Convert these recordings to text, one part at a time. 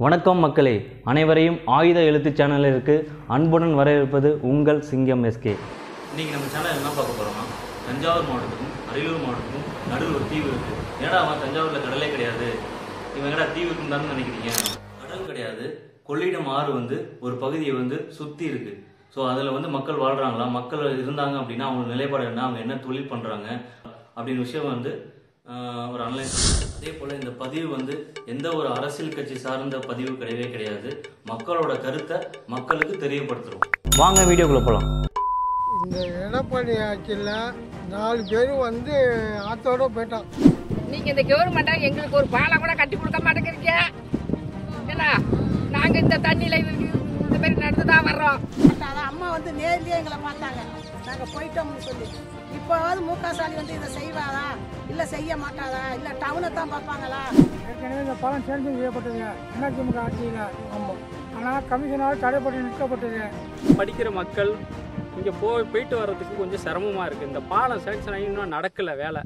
வணக்கம் மக்களே அனைவரையும் ஆயுத எழுத்து சேனலிற்கு அன்புடன் வரவேற்பது உங்கள் சிங்கம் எஸ்கே இன்னைக்கு நம்ம சேனல் என்ன பார்க்க போறோம்னா தஞ்சாவூர் மாவட்டத்துக்கும் அரியலூர் மாவட்டத்துக்கும் நடுவில் ஒரு தீவு இருக்கு ஏன்னா அவன் தஞ்சாவூர்ல கடலே கிடையாது இவன் என்னடா தீவு இருக்குன்னு தானே நினைக்கிறீங்க கடல் கிடையாது கொள்ளிடம் ஆறு வந்து ஒரு பகுதியை வந்து சுத்தி இருக்கு ஸோ அதில் வந்து மக்கள் வாழ்றாங்களா மக்கள் இருந்தாங்க அப்படின்னா அவங்க நிலைப்பாடு என்ன அவங்க என்ன தொழில் பண்றாங்க அப்படின்னு விஷயம் வந்து ஆஹ், ஒரு அனலைஸ் அதே போல இந்த பதிவு வந்து எந்த ஒரு அரசியல் கட்சி சார்ந்த பதிவு கிடையவே கிடையாது மக்களோட கருத்தை மக்களுக்கு தெரியப்படுத்துறோம் வாங்க வீடியோக்குள்ளே போகலாம் இந்த எடப்பாடி ஆட்சியில் நாலு பேர் வந்து ஆத்தோட போயிட்டான் நீங்க இந்த கவர்மெண்டா எங்களுக்கு ஒரு பாலம் கூட கட்டி கொடுக்க மாட்டேங்கிறீங்க என்ன நாங்க இந்த தண்ணியில இது- இந்த மாதிரி நடந்து தான் வர்றோம் அதான் அம்மா வந்து நேர்லயே எங்களை பார்த்தாங்க நாங்க போயிட்டோம்னு சொல்லி இப்போவாவது மு க ஸ்டாலின் வந்து இதை செய்வாரா இல்ல செய்ய மாட்டாரா இல்ல டவுனை தான் பார்ப்பாங்களா ஏற்கனவே இந்த பணம் சேமிப்பு செய்யப்பட்டது அதிமுக ஆட்சியில் ஆமாம் ஆனால் கமிஷனால் தடைப்பட்டு நிற்கப்பட்டது படிக்கிற மக்கள் இங்கே போய் போயிட்டு வர்றதுக்கு கொஞ்சம் சிரமமாக இருக்குது இந்த பாலம் சேங்ஷன் ஆகி இன்னும் நடக்கலை வேலை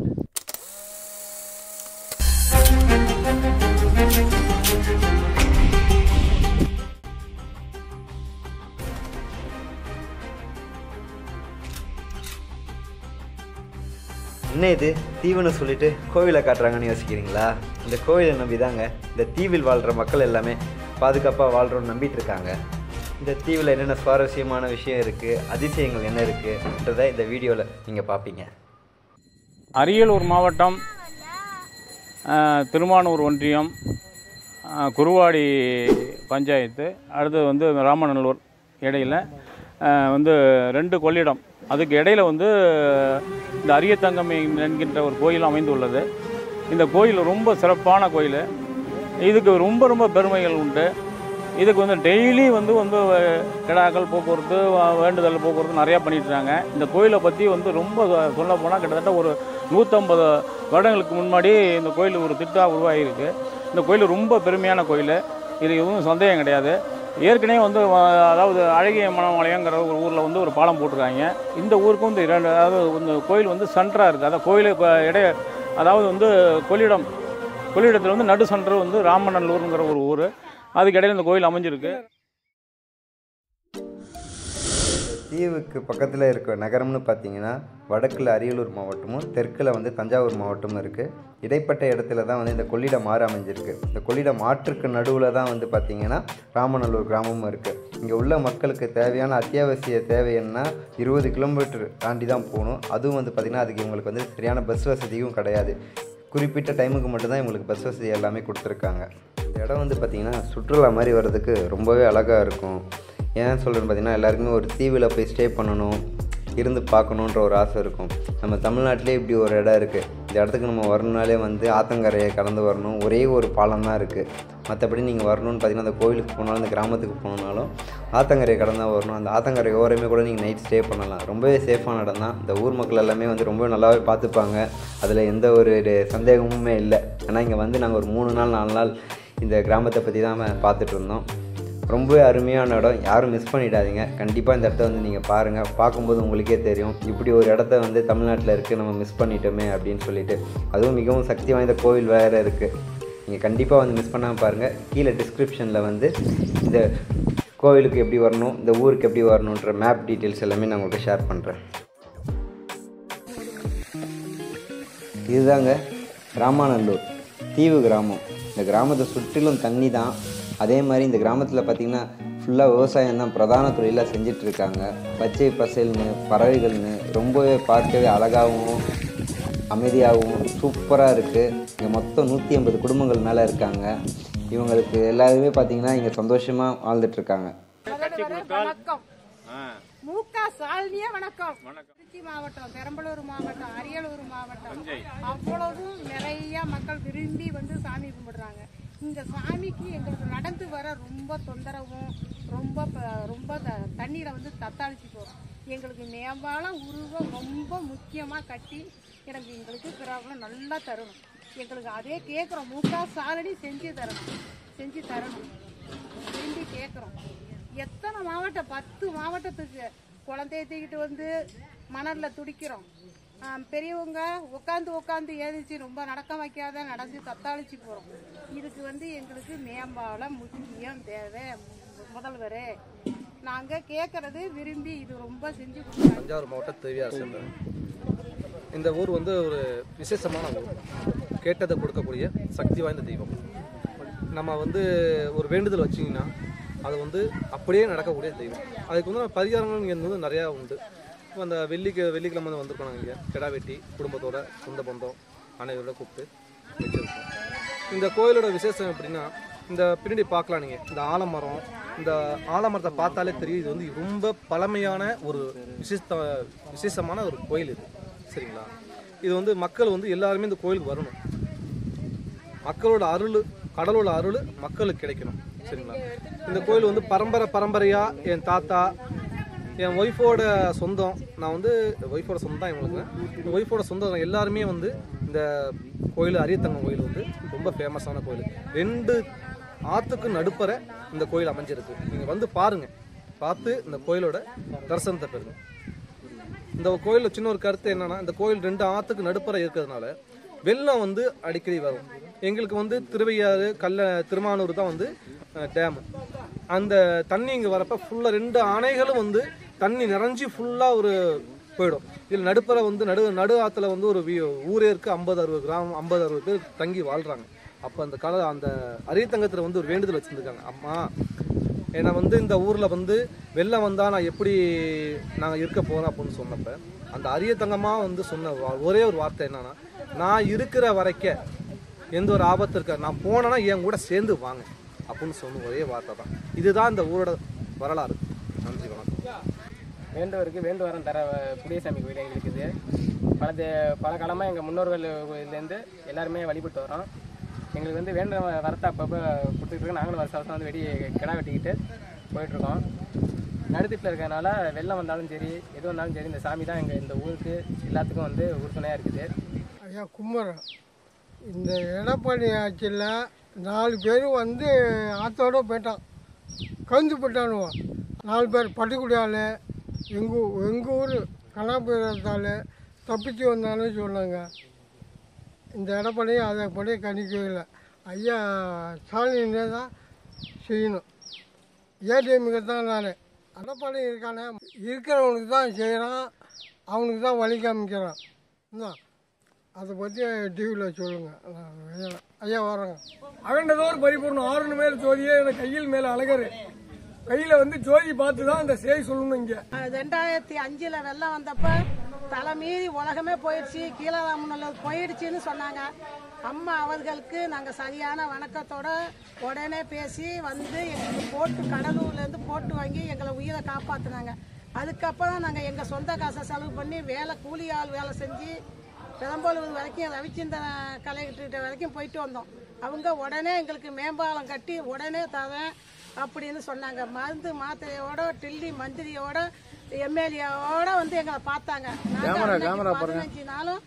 என்ன இது தீவுன்னு சொல்லிட்டு கோவிலை காட்டுறாங்கன்னு யோசிக்கிறீங்களா இந்த கோவிலை நம்பி தாங்க இந்த தீவில் வாழ்கிற மக்கள் எல்லாமே பாதுகாப்பாக வாழ்கிறோன்னு நம்பிட்டு இருக்காங்க இந்த தீவில் என்னென்ன சுவாரஸ்யமான விஷயம் இருக்குது அதிசயங்கள் என்ன இருக்குன்றதை இந்த வீடியோவில் நீங்கள் பார்ப்பீங்க அரியலூர் மாவட்டம் அஹ், திருமானூர் ஒன்றியம் அஹ், குருவாடி பஞ்சாயத்து அடுத்தது வந்து ராமநல்லூர் இடையில அஹ், வந்து ரெண்டு கொள்ளிடம் அதுக்கு இடையில வந்து இந்த அரியத்தங்கம் என்கின்ற ஒரு கோயில் அமைந்துள்ளது இந்த கோயில் ரொம்ப சிறப்பான கோயில் இதுக்கு ரொம்ப ரொம்ப பெருமைகள் உண்டு இதுக்கு வந்து டெய்லி வந்து வந்து அஹ், கிடாக்கள் போக்குவரத்து வ- வேண்டுதல் போக்குவரத்து நிறையா பண்ணிட்டு இருக்காங்க இந்த கோயிலை பற்றி வந்து ரொம்ப சொல்ல போனால் கிட்டத்தட்ட ஒரு நூற்றம்பது வருடங்களுக்கு முன்னாடி இந்த கோயில் ஒரு திட்டம் உருவாகியிருக்கு இந்த கோயில் ரொம்ப பெருமையான கோயில் இது எதுவும் சந்தேகம் கிடையாது ஏற்கனவே வந்து அஹ், அதாவது அழகிய மணமலையங்கிற ஒரு ஊரில் வந்து ஒரு பாலம் போட்டிருக்காங்க இந்த ஊருக்கும் இந்த இரண்டு அதாவது இந்த கோயில் வந்து சென்டராக இருக்குது அதாவது கோயில் இப்போ இடைய அதாவது வந்து கொள்ளிடம் கொள்ளிடத்தில் வந்து நடு சென்டர் வந்து ராமநல்லூருங்கிற ஒரு ஊர் அதுக்கு இடையில இந்த கோயில் அமைஞ்சிருக்கு தீவுக்கு பக்கத்தில் இருக்க நகரம்னு பார்த்தீங்கன்னா வடக்கில் அரியலூர் மாவட்டமும் தெற்கில் வந்து தஞ்சாவூர் மாவட்டமும் இருக்குது இடைப்பட்ட இடத்துல தான் வந்து இந்த கொள்ளிடம் ஆறு அமைஞ்சிருக்கு இந்த கொள்ளிடம் ஆற்றுக்கு நடுவில் தான் வந்து பார்த்திங்கன்னா ராமநல்லூர் கிராமமும் இருக்குது இங்கே உள்ள மக்களுக்கு தேவையான அத்தியாவசிய தேவை என்ன இருபது கிலோமீட்டர் தாண்டி தான் போகணும் அதுவும் வந்து பார்த்திங்கன்னா அதுக்கு இவங்களுக்கு வந்து சரியான பஸ் வசதியும் கிடையாது குறிப்பிட்ட டைமுக்கு மட்டும்தான் இவங்களுக்கு பஸ் வசதி எல்லாமே கொடுத்துருக்காங்க இந்த இடம் வந்து பார்த்திங்கன்னா சுற்றுலா மாதிரி வர்றதுக்கு ரொம்பவே அழகாக இருக்கும் ஏன் சொல்கிறேன்னு பார்த்தீங்கன்னா எல்லாருக்குமே ஒரு தீவில் போய் ஸ்டே பண்ணணும் இருந்து பார்க்கணுன்ற ஒரு ஆசை இருக்கும் நம்ம தமிழ்நாட்டிலே இப்படி ஒரு இடம் இருக்குது இந்த இடத்துக்கு நம்ம வரணுனாலே வந்து ஆத்தங்கரையை கடந்து வரணும் ஒரே ஒரு பாலம் தான் இருக்குது மற்றபடி நீங்கள் வரணும்னு பார்த்தீங்கன்னா அந்த கோயிலுக்கு போனாலும் அந்த கிராமத்துக்கு போனாலும் ஆத்தங்கரையை கடந்து தான் வரணும் அந்த ஆத்தங்கரை ஓரமே கூட நீங்கள் நைட் ஸ்டே பண்ணலாம் ரொம்பவே சேஃபான இடம் தான் இந்த ஊர் மக்கள் எல்லாமே வந்து ரொம்ப நல்லாவே பார்த்துப்பாங்க அதில் எந்த ஒரு சந்தேகமுமே இல்லை ஏன்னா இங்கே வந்து நாங்கள் ஒரு மூணு நாள் நாலு நாள் இந்த கிராமத்தை பற்றி தான் பார்த்துட்டு இருந்தோம் ரொம்பவே அருமையான இடம் யாரும் மிஸ் பண்ணிடாதீங்க கண்டிப்பாக இந்த இடத்த வந்து நீங்கள் பாருங்கள் பார்க்கும்போது உங்களுக்கே தெரியும் இப்படி ஒரு இடத்த வந்து தமிழ்நாட்டில் இருக்குது நம்ம மிஸ் பண்ணிட்டோமே அப்படின்னு சொல்லிட்டு அதுவும் மிகவும் சக்தி வாய்ந்த கோவில் வேறு இருக்குது நீங்கள் கண்டிப்பாக வந்து மிஸ் பண்ணாமல் பாருங்கள் கீழே டிஸ்கிரிப்ஷனில் வந்து இந்த கோவிலுக்கு எப்படி வரணும் இந்த ஊருக்கு எப்படி வரணுன்ற மேப் டீட்டெயில்ஸ் எல்லாமே நான் உங்களுக்கு ஷேர் பண்ணுறேன் இதுதாங்க ராமாநல்லூர் தீவு கிராமம் இந்த கிராமத்தை சுற்றிலும் தண்ணி தான் அதே மாதிரி இந்த கிராமத்தில் பார்த்திங்கன்னா ஃபுல்லாக விவசாயம் தான் பிரதான தொழிலாக செஞ்சுட்டு இருக்காங்க பச்சை பசேல்னு பறவைகள்னு ரொம்பவே பார்க்கவே அழகாகவும் அமைதியாகவும் சூப்பராக இருக்குது இங்கே மொத்தம் நூற்றி ஐம்பது குடும்பங்கள் மேலே இருக்காங்க இவங்களுக்கு எல்லாருமே பார்த்திங்கன்னா இங்கே சந்தோஷமாக வாழ்ந்துட்டு இருக்காங்க வணக்கம் மு க ஸ்டாலினியே வணக்கம் திருச்சி மாவட்டம் பெரம்பலூர் மாவட்டம் அரியலூர் மாவட்டம் அவ்வளவும் நிறைய மக்கள் விரும்பி வந்து சாமி கும்பிடுறாங்க இந்த சாமிக்கு எங்களுக்கு நடந்து வர ரொம்ப தொந்தரவும் ரொம்ப ப- ரொம்ப த- தண்ணீரை வந்து தத்தாளிச்சு போகிறோம் எங்களுக்கு மேம்பாலம் உருவம் ரொம்ப முக்கியமாக கட்டி எனக்கு எங்களுக்கு பிறகு நல்லா தரணும் எங்களுக்கு அதே கேட்குறோம் மு க ஸ்டாலினி செஞ்சு தரணும் செஞ்சு தரணும் விரும்பி கேட்குறோம் எத்தனை மாவட்டம் பத்து மாவட்டத்துக்கு குழந்தைய தூக்கிட்டு வந்து மணலில் துடிக்கிறோம் ஆம், பெரியவங்க உட்காந்து உட்காந்து ஏதிச்சு ரொம்ப நடக்க வைக்காத நடந்து தத்தாளிச்சு போகிறோம் இதுக்கு வந்து எங்களுக்கு மேம்பாலம் முக்கியம் தேவை முதல்வர் நாங்கள் கேட்குறது விரும்பி இது ரொம்ப செஞ்சு கொடுத்தாங்க தஞ்சாவூர் மாவட்டம் தேவியார் சென்டர் இந்த ஊர் வந்து ஒரு விசேஷமான ஊர் கேட்டதை கொடுக்கக்கூடிய சக்தி வாய்ந்த தெய்வம் நம்ம வந்து ஒரு வேண்டுதல் வச்சிங்கன்னா அது வந்து அப்படியே நடக்கக்கூடிய தெய்வம் அதுக்கு வந்து பரிகாரங்கள் இங்கே வந்து நிறையா உண்டு இப்போ அந்த வெள்ளிக்கு வெள்ளிக்கிழமை வந்து வந்திருக்கோம் நாங்கள் இங்கே கிடா வெட்டி குடும்பத்தோட சொந்த பந்தம் அனைவரோட கூப்பிட்டு வச்சிருக்கோம் இந்த கோயிலோட விசேஷம் எப்படின்னா இந்த பின்னாடி பார்க்கலாம் நீங்கள் இந்த ஆலமரம் இந்த ஆலமரத்தை பார்த்தாலே தெரியும் இது வந்து ரொம்ப பழமையான ஒரு விசிஷ்ட விசேஷமான ஒரு கோயில் இது சரிங்களா இது வந்து மக்கள் வந்து எல்லாருமே இந்த கோயிலுக்கு வரணும் மக்களோட அருள் கடவுளோட அருள் மக்களுக்கு கிடைக்கணும் சரிங்களா இந்த கோயில் வந்து பரம்பரை பரம்பரையா என் தாத்தா என் ஒய்ஃபோட சொந்தம் நான் வந்து ஒய்ஃபோட சொந்தம் தான் இவங்களுக்கு என் ஒய்ஃபோட சொந்தம் எல்லாருமே வந்து இந்த கோயில் அரியத்தங்கம் கோயில் வந்து ரொம்ப ஃபேமஸான கோயில் ரெண்டு ஆற்றுக்கு நடுப்பற இந்த கோயில் அமைஞ்சிருக்கு நீங்கள் வந்து பாருங்கள் பார்த்து இந்த கோயிலோட தரிசனத்தை பெறுங்க இந்த கோயிலில் சின்ன ஒரு கருத்து என்னன்னா இந்த கோயில் ரெண்டு ஆற்றுக்கு நடுப்புற இருக்கிறதுனால வெள்ளம் வந்து அடிக்கடி வரும் எங்களுக்கு வந்து திருவையாறு கல்ல திருமானூர் தான் வந்து டேம் அந்த தண்ணி இங்கே வரப்ப ஃபுல்லாக ரெண்டு அணைகளும் வந்து தண்ணி நிறைஞ்சி ஃபுல்லாக ஒரு போயிடும் இதில் நடுப்புற வந்து நடு நடு ஆற்றுல வந்து ஒரு வீ- ஊரே இருக்குது ஐம்பது அறுபது கிராமம் ஐம்பது அறுபது பேர் தங்கி வாழ்கிறாங்க அப்போ அந்த கால அந்த அரியத்தங்கத்தில் வந்து ஒரு வேண்டுதல் வச்சுருந்துருக்காங்க அம்மா ஏன்னா வந்து இந்த ஊரில் வந்து வெள்ளம் வந்தால் நான் எப்படி நாங்கள் இருக்க போகிறோம் அப்படின்னு சொன்னப்ப அந்த அரிய தங்கமாக வந்து சொன்ன வா- ஒரே ஒரு வார்த்தை என்னன்னா நான் இருக்கிற வரைக்க எந்த ஒரு ஆபத்து இருக்க நான் போனேன்னா என் கூட சேர்ந்து வாங்க அப்படின்னு சொன்ன ஒரே வார்த்தை தான் இதுதான் இந்த ஊரோட வரலாறு நன்றி வணக்கம் வேண்டுவருக்கு வேண்டுவரம் தர புளியசாமி கோயில் எங்களுக்கு இது பல தே- பல காலமாக எங்கள் முன்னோர்கள் இதுலேருந்து எல்லாருமே வழிபட்டு வரோம் எங்களுக்கு வந்து வேண்ட வரத்தை அப்பப்போ கொடுத்துட்டு இருக்கோம் நாங்களும் வருஷம் வருஷம் வந்து வெடி கிடா வெட்டிக்கிட்டு போயிட்டுருக்கோம் நடுத்திட்டில் இருக்கிறதுனால வெள்ளம் வந்தாலும் சரி எது வந்தாலும் சரி இந்த சாமி தான் எங்கள் இந்த ஊருக்கு எல்லாத்துக்கும் வந்து உறுதுணையாக இருக்குது ஐயா குமரன் இந்த எடப்பாடி ஆட்சியில் நாலு பேர் வந்து ஆத்தோட போயிட்டான் கவுந்து போயிட்டானுவான் நாலு பேர் பட்டுக்குடி ஆள் எங்கள் எங்கள் ஊர் கலாபுரத்தால் தப்பிச்சு வந்தான்னு சொன்னாங்க இந்த எடப்பாடியும் அதை படி கணிக்கவே இல்லை ஐயா ஸ்டாலினே தான் செய்யணும் ஏடிஎம்க்கு தான் நான் எடப்பாடி இருக்கானே இருக்கிறவனுக்கு தான் செய்கிறான் அவனுக்கு தான் வழி காமிக்கிறான் என்ன அதை பற்றி டிவியில் சொல்லுங்கள் ஐயா வரோங்க அகண்டதோர் பரிபூர்ணம் ஆறுனு மேல் ஜோதியே எனக்கு கையில் மேல அழகரு கையில வந்து ஜோதி பார்த்து தான் அந்த செய்தி சொல்லணும் இங்க ரெண்டாயிரத்தி அஞ்சில் வெள்ளம் வந்தப்ப தலை மீறி உலகமே போயிடுச்சு கீழாமணல் போயிடுச்சுன்னு சொன்னாங்க அம்மா அவர்களுக்கு நாங்கள் சரியான வணக்கத்தோட உடனே பேசி வந்து எங்களுக்கு போட்டு கடலூர்லேருந்து போட்டு வாங்கி எங்களை உயிரை காப்பாற்றினாங்க அதுக்கப்புறம் நாங்கள் எங்கள் சொந்த காசை செலவு பண்ணி வேலை கூலி ஆள் வேலை செஞ்சு பெரம்பலூர் வரைக்கும் ரவிச்சந்திரன் கலைக்கிட்ட வரைக்கும் போயிட்டு வந்தோம் அவங்க உடனே எங்களுக்கு மேம்பாலம் கட்டி உடனே தரேன் அப்படின்னு சொன்னாங்க மருந்து மாத்திரையோட டில்லி மந்திரியோட எம்எல்ஏவோட வந்து எங்களை பார்த்தாங்க நாங்க அன்னைக்கு பதினஞ்சு நாளும்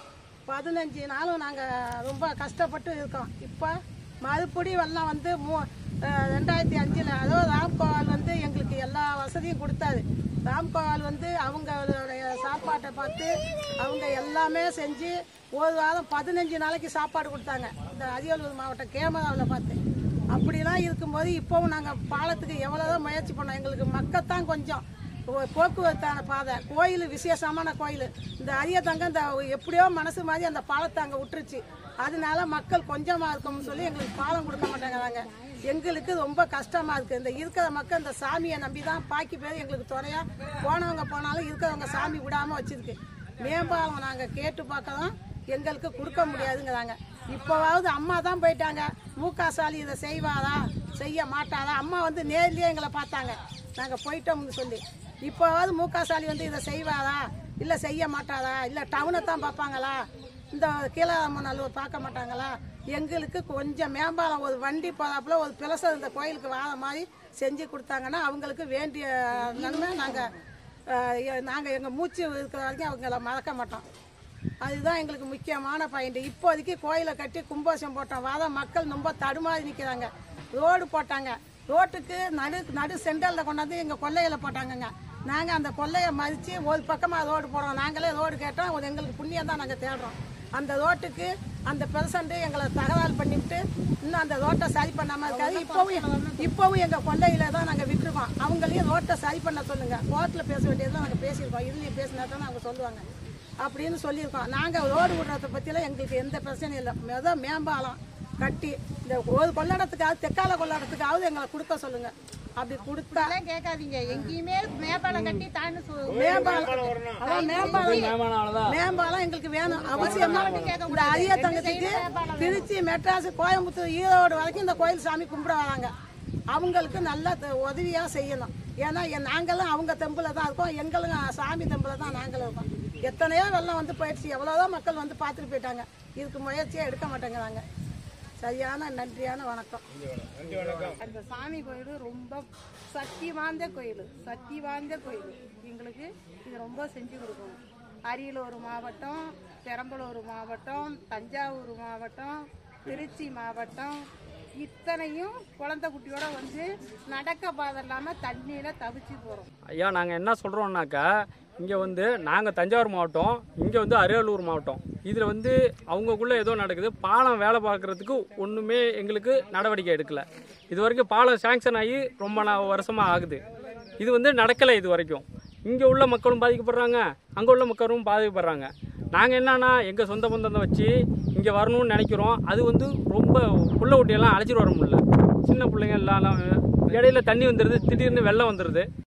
பதினஞ்சு நாளும் நாங்கள் ரொம்ப கஷ்டப்பட்டு இருக்கோம் இப்போ மறுபடி வெள்ளம் வந்து மூ அஹ் ரெண்டாயிரத்தி அஞ்சில் அதாவது ராம்கோவால் வந்து எங்களுக்கு எல்லா வசதியும் கொடுத்தாரு ராம்கோவால் வந்து அவங்களுடைய சாப்பாட்டை பார்த்து அவங்க எல்லாமே செஞ்சு ஒரு வாரம் பதினஞ்சு நாளைக்கு சாப்பாடு கொடுத்தாங்க இந்த அரியலூர் மாவட்டம் கேமராவில் பார்த்து அப்படிலாம் இருக்கும்போது இப்போவும் நாங்கள் பாலத்துக்கு எவ்வளோதான் முயற்சி பண்ணோம் எங்களுக்கு மக்கத்தான் கொஞ்சம் போ- போக்குவரத்தான பாதை கோயில் விசேஷமான கோயில் இந்த அரியத்தங்க இந்த எப்படியோ மனசு மாதிரி அந்த பாலத்தை அங்கே விட்டுருச்சு அதனால மக்கள் கொஞ்சமாக இருக்கும்னு சொல்லி எங்களுக்கு பாலம் கொடுக்க மாட்டேங்கிறாங்க எங்களுக்கு ரொம்ப கஷ்டமாக இருக்குது இந்த இருக்கிற மக்கள் இந்த சாமியை நம்பி தான் பாக்கி பேர் எங்களுக்கு துணையா போனவங்க போனாலும் இருக்கிறவங்க சாமி விடாமல் வச்சிருக்கு மேம்பாலம் நாங்கள் கேட்டு பார்க்கலாம் எங்களுக்கு கொடுக்க முடியாதுங்கிறாங்க இப்போவாவது அம்மா தான் போயிட்டாங்க மூக்கா சாலி இதை செய்வாரா செய்ய மாட்டாரா அம்மா வந்து நேர்லயே எங்களை பார்த்தாங்க நாங்கள் போயிட்டோம்னு சொல்லி இப்போவாவது மூக்கா சாலி வந்து இதை செய்வாரா இல்லை செய்ய மாட்டாரா இல்லை டவுனை தான் பார்ப்பாங்களா இந்த கீழாமநல்லூர் பார்க்க மாட்டாங்களா எங்களுக்கு கொஞ்சம் மேம்பாலம் ஒரு வண்டி போதாப்புல ஒரு பிளசர் இந்த கோயிலுக்கு வார மாதிரி செஞ்சு கொடுத்தாங்கன்னா அவங்களுக்கு வேண்டிய நன்மை நாங்கள் நாங்கள் எங்கள் மூச்சு இருக்கிற வரைக்கும் அவங்கள மறக்க மாட்டோம் அதுதான் எங்களுக்கு முக்கியமான பாயிண்ட் இப்போதைக்கு கோயிலை கட்டி கும்பாசம் போட்டோம் வாத மக்கள் ரொம்ப தடுமாறி நிற்கிறாங்க ரோடு போட்டாங்க ரோட்டுக்கு நடு நடு சென்டரில் கொண்டாந்து எங்கள் கொல்லையில் போட்டாங்கங்க நாங்கள் அந்த கொள்ளையை மதித்து ஒரு பக்கமாக ரோடு போடுறோம் நாங்களே ரோடு கேட்டோம் அது எங்களுக்கு புண்ணியம் தான் நாங்கள் தேடுறோம் அந்த ரோட்டுக்கு அந்த பெர்சன்ட் எங்களை தகவல் பண்ணிவிட்டு இன்னும் அந்த ரோட்டை சரி பண்ணாமல் இருக்காது இப்போவும் இப்போவும் எங்கள் கொள்ளையில தான் நாங்கள் விட்டுருக்கோம் அவங்களையும் ரோட்டை சரி பண்ண சொல்லுங்கள் கோர்ட்டில் பேச வேண்டியதுலாம் நாங்கள் பேசியிருக்கோம் இதுலேயும் பேசினா தான் அவங்க சொல்லுவாங்க அப்படின்னு சொல்லியிருக்கோம் நாங்கள் ரோடு விடுறத பற்றிலாம் எங்களுக்கு எந்த பிரச்சனையும் இல்லை ஏதோ மேம்பாலம் கட்டி இந்த ஒரு கொள்ளாடத்துக்காவது தெற்கால கொள்ளாடத்துக்காவது எங்களை கொடுக்க சொல்லுங்க அப்படி கொடுத்தா கேட்காதீங்க எங்கேயுமே மேம்பாலம் கட்டி தாண்டி மேம்பாலம் அதான் மேம்பாலம் மேம்பாலம் எங்களுக்கு வேணும் அவசியமா இந்த அரிய தங்கச்சிக்கு திருச்சி மெட்ராஸ் கோயம்புத்தூர் ஈரோடு வரைக்கும் இந்த கோயில் சாமி கும்பிட வராங்க அவங்களுக்கு நல்ல த- உதவியா செய்யணும் ஏன்னா எ- நாங்களும் அவங்க தெம்புல தான் இருக்கோம் எங்களும் சாமி தெம்புல தான் நாங்களும் இருக்கோம் எத்தனையோ வெள்ளம் வந்து போயிடுச்சு எவ்வளோதான் மக்கள் வந்து பார்த்துட்டு போயிட்டாங்க இதுக்கு முயற்சியே எடுக்க மாட்டேங்கிறாங்க சரியான நன்றியான வணக்கம் அந்த சாமி கோயில் ரொம்ப சக்தி வாய்ந்த கோயில் சக்தி வாய்ந்த கோயில் எங்களுக்கு இது ரொம்ப செஞ்சு கொடுக்கணும் அரியலூர் மாவட்டம் பெரம்பலூர் மாவட்டம் தஞ்சாவூர் மாவட்டம் திருச்சி மாவட்டம் இத்தனையும் குழந்தை குட்டியோட வந்து நடக்க பாதை இல்லாமல் தண்ணியில் தவிச்சு போகிறோம் ஐயா நாங்கள் என்ன சொல்கிறோம்னாக்கா இங்கே வந்து நாங்கள் தஞ்சாவூர் மாவட்டம் இங்கே வந்து அரியலூர் மாவட்டம் இதில் வந்து அவங்கக்குள்ளே ஏதோ நடக்குது பாலம் வேலை பார்க்குறதுக்கு ஒன்றுமே எங்களுக்கு நடவடிக்கை எடுக்கலை இது வரைக்கும் பாலம் சேங்ஷன் ஆகி ரொம்ப நா வருஷமாக ஆகுது இது வந்து நடக்கலை இது வரைக்கும் இங்கே உள்ள மக்களும் பாதிக்கப்படுறாங்க அங்கே உள்ள மக்களும் பாதிக்கப்படுறாங்க நாங்கள் என்னன்னா எங்கள் சொந்த பந்தத்தை வச்சு இங்கே வரணும்னு நினைக்கிறோம் அது வந்து ரொம்ப புள்ள குட்டியெல்லாம் அழைச்சிட்டு வர முடியல சின்ன பிள்ளைங்க எல்லாம் இடையில தண்ணி வந்துடுது திடீர்னு வெள்ளம் வந்துடுது